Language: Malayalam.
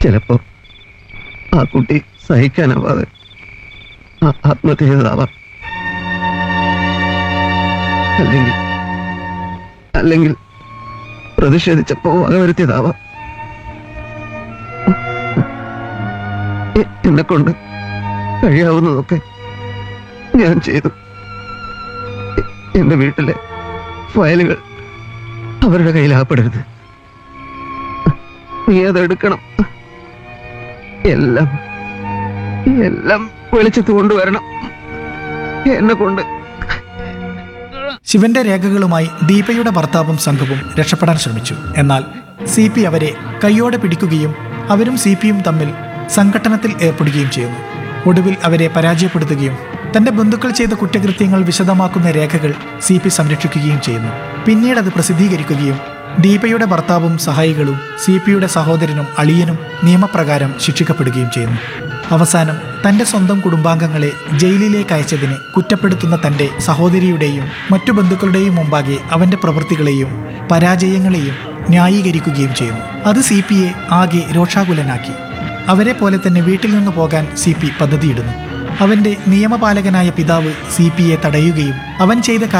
ചിലപ്പോ ആ കുട്ടി സഹിക്കാനാവാതെ ആ- ആത്മഹത്യ ചെയ്തതാവാം അല്ലെങ്കിൽ അല്ലെങ്കിൽ പ്രതിഷേധിച്ചപ്പോ വകവരുത്തിയതാവാം എ- എന്നെ കൊണ്ട് കഴിയാവുന്നതൊക്കെ ഞാൻ ചെയ്തു എ- എന്റെ വീട്ടിലെ ഫയലുകൾ അവരുടെ കയ്യിലാപ്പെടരുത് നീ അതെടുക്കണം എല്ലാം എല്ലാം വെളിച്ചത്ത് കൊണ്ടുവരണം എന്നെ കൊണ്ട് ശിവന്റെ രേഖകളുമായി ദീപയുടെ ഭർത്താവും സംഘവും രക്ഷപ്പെടാൻ ശ്രമിച്ചു എന്നാൽ സി പി അവരെ കൈയോടെ പിടിക്കുകയും അവരും സി പിയും തമ്മിൽ സംഘട്ടനത്തിൽ ഏർപ്പെടുകയും ചെയ്യുന്നു ഒടുവിൽ അവരെ പരാജയപ്പെടുത്തുകയും തന്റെ ബന്ധുക്കൾ ചെയ്ത കുറ്റകൃത്യങ്ങൾ വിശദമാക്കുന്ന രേഖകൾ സി പി സംരക്ഷിക്കുകയും ചെയ്യുന്നു പിന്നീട് അത് പ്രസിദ്ധീകരിക്കുകയും ദീപയുടെ ഭർത്താവും സഹായികളും സി പിയുടെ സഹോദരനും അളിയനും നിയമപ്രകാരം ശിക്ഷിക്കപ്പെടുകയും ചെയ്യുന്നു അവസാനം തന്റെ സ്വന്തം കുടുംബാംഗങ്ങളെ ജയിലിലേക്ക് അയച്ചതിന് കുറ്റപ്പെടുത്തുന്ന തന്റെ സഹോദരിയുടെയും മറ്റു ബന്ധുക്കളുടെയും മുമ്പാകെ അവന്റെ പ്രവൃത്തികളെയും പരാജയങ്ങളെയും ന്യായീകരിക്കുകയും ചെയ്യുന്നു അത് സി പിയെ ആകെ രോഷാകുലനാക്കി അവരെ പോലെ തന്നെ വീട്ടിൽ നിന്ന് പോകാൻ സി പി പദ്ധതിയിടുന്നു അവന്റെ നിയമപാലകനായ പിതാവ് സി പിയെ തടയുകയും അവൻ ചെയ്ത